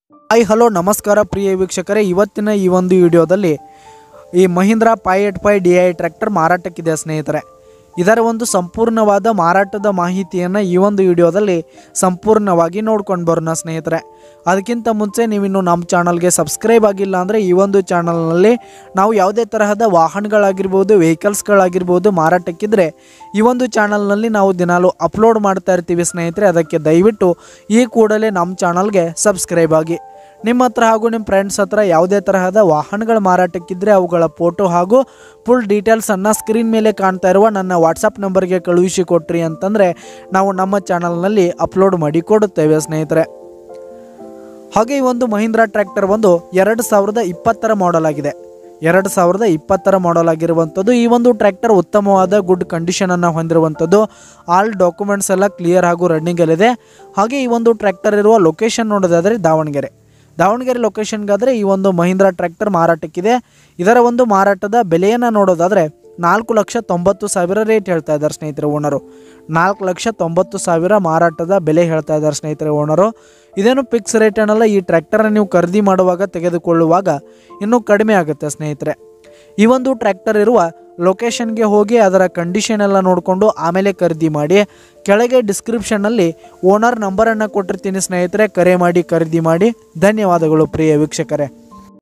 hi hello ನಮಸ್ಕಾರ ಪ್ರಿಯ ವೀಕ್ಷಕರೇ ಇವತ್ತಿನ ಈ ಒಂದು ವಿಡಿಯೋದಲ್ಲಿ ಈ Mahindra five eight five D I tractor ಮಾರಾಟಕ್ಕಿದೆ ಸ್ನೇಹಿತರೆ ಇದರ ಒಂದು ಸಂಪೂರ್ಣವಾದ ಮಾರಾಟದ ಮಾಹಿತಿಯನ್ನು ಈ ಒಂದು ವಿಡಿಯೋದಲ್ಲಿ ಸಂಪೂರ್ಣವಾಗಿ ನೋಡ್ಕೊಂಡು ಬರೋಣ ಸ್ನೇಹಿತರೆ ಅದಕ್ಕಿಂತ ಮುಂಚೆ ನೀವಿನ್ನು ನಮ್ಮ ಚಾನಲ್ಗೆ ಸಬ್ಸ್ಕ್ರೈಬ್ ಆಗಿಲ್ಲ ಅಂದರೆ ಈ ಒಂದು ಚಾನಲ್ನಲ್ಲಿ ನಾವು ಯಾವುದೇ ತರಹದ ವಾಹನಗಳಾಗಿರ್ಬೋದು ವೆಹಿಕಲ್ಸ್ಗಳಾಗಿರ್ಬೋದು ಮಾರಾಟಕ್ಕಿದ್ರೆ ಈ ಒಂದು ಚಾನಲ್ನಲ್ಲಿ ನಾವು ದಿನಾಲು ಅಪ್ಲೋಡ್ ಮಾಡ್ತಾ ಇರ್ತೀವಿ ಸ್ನೇಹಿತರೆ ಅದಕ್ಕೆ ದಯವಿಟ್ಟು ಈ ಕೂಡಲೇ ನಮ್ಮ ಚಾನಲ್ಗೆ ಸಬ್ಸ್ಕ್ರೈಬ್ ಆಗಿ ನಿಮ್ಮ ಹತ್ರ ಹಾಗೂ ನಿಮ್ಮ ಫ್ರೆಂಡ್ಸ್ ಹತ್ರ ಯಾವುದೇ ತರಹದ ವಾಹನಗಳ ಮಾರಾಟಕ್ಕಿದ್ರೆ ಅವುಗಳ ಫೋಟೋ ಹಾಗೂ ಫುಲ್ ಡೀಟೇಲ್ಸನ್ನು ಸ್ಕ್ರೀನ್ ಮೇಲೆ ಕಾಣ್ತಾ ಇರುವ ನನ್ನ ವಾಟ್ಸಪ್ ನಂಬರ್ಗೆ ಕಳುಹಿಸಿ ಕೊಟ್ರಿ ಅಂತಂದರೆ ನಾವು ನಮ್ಮ ಚಾನಲ್ನಲ್ಲಿ ಅಪ್ಲೋಡ್ ಮಾಡಿ ಕೊಡುತ್ತೇವೆ ಸ್ನೇಹಿತರೆ ಹಾಗೆ ಈ ಒಂದು ಮಹೀಂದ್ರಾ ಟ್ರ್ಯಾಕ್ಟರ್ ಒಂದು ಎರಡು ಸಾವಿರದ ಇಪ್ಪತ್ತರ ಮಾಡೆಲ್ ಆಗಿದೆ ಎರಡು ಸಾವಿರದ ಇಪ್ಪತ್ತರ ಮಾಡೆಲ್ ಆಗಿರುವಂಥದ್ದು ಈ ಒಂದು ಟ್ರ್ಯಾಕ್ಟರ್ ಉತ್ತಮವಾದ ಗುಡ್ ಕಂಡೀಷನನ್ನು ಹೊಂದಿರುವಂಥದ್ದು ಆಲ್ ಡಾಕ್ಯುಮೆಂಟ್ಸ್ ಎಲ್ಲ ಕ್ಲಿಯರ್ ಹಾಗೂ ರನ್ನಿಂಗಲ್ಲಿದೆ ಹಾಗೆ ಈ ಒಂದು ಟ್ರ್ಯಾಕ್ಟರ್ ಇರುವ ಲೊಕೇಶನ್ ನೋಡೋದಾದರೆ ದಾವಣಗೆರೆ ದಾವಣಗೆರೆ ಲೊಕೇಶನ್ಗಾದರೆ ಈ ಒಂದು ಮಹೀಂದ್ರಾ ಟ್ರ್ಯಾಕ್ಟರ್ ಮಾರಾಟಕ್ಕಿದೆ ಇದರ ಒಂದು ಮಾರಾಟದ ಬೆಲೆಯನ್ನು ನೋಡೋದಾದರೆ ನಾಲ್ಕು ಲಕ್ಷ ತೊಂಬತ್ತು ಸಾವಿರ ರೇಟ್ ಹೇಳ್ತಾ ಇದ್ದಾರೆ ಸ್ನೇಹಿತರೆ ಓನರು ನಾಲ್ಕು ಲಕ್ಷ ತೊಂಬತ್ತು ಸಾವಿರ ಮಾರಾಟದ ಬೆಲೆ ಹೇಳ್ತಾ ಇದ್ದಾರೆ ಸ್ನೇಹಿತರೆ ಓನರು ಇದೇನು ಫಿಕ್ಸ್ ರೇಟ್ ಏನಲ್ಲ ಈ ಟ್ರ್ಯಾಕ್ಟರ್ನ ನೀವು ಖರೀದಿ ಮಾಡುವಾಗ ತೆಗೆದುಕೊಳ್ಳುವಾಗ ಇನ್ನೂ ಕಡಿಮೆ ಆಗುತ್ತೆ ಸ್ನೇಹಿತರೆ ಈ ಒಂದು ಟ್ರ್ಯಾಕ್ಟರ್ ಇರುವ ಲೊಕೇಶನ್ಗೆ ಹೋಗಿ ಅದರ ಕಂಡೀಷನ್ ಎಲ್ಲ ನೋಡಿಕೊಂಡು ಆಮೇಲೆ ಖರೀದಿ ಮಾಡಿ ಕೆಳಗೆ ಡಿಸ್ಕ್ರಿಪ್ಷನ್ನಲ್ಲಿ ಓನರ್ ನಂಬರನ್ನು ಕೊಟ್ಟಿರ್ತೀನಿ ಸ್ನೇಹಿತರೆ ಕರೆ ಮಾಡಿ ಖರೀದಿ ಮಾಡಿ ಧನ್ಯವಾದಗಳು ಪ್ರಿಯ ವೀಕ್ಷಕರೇ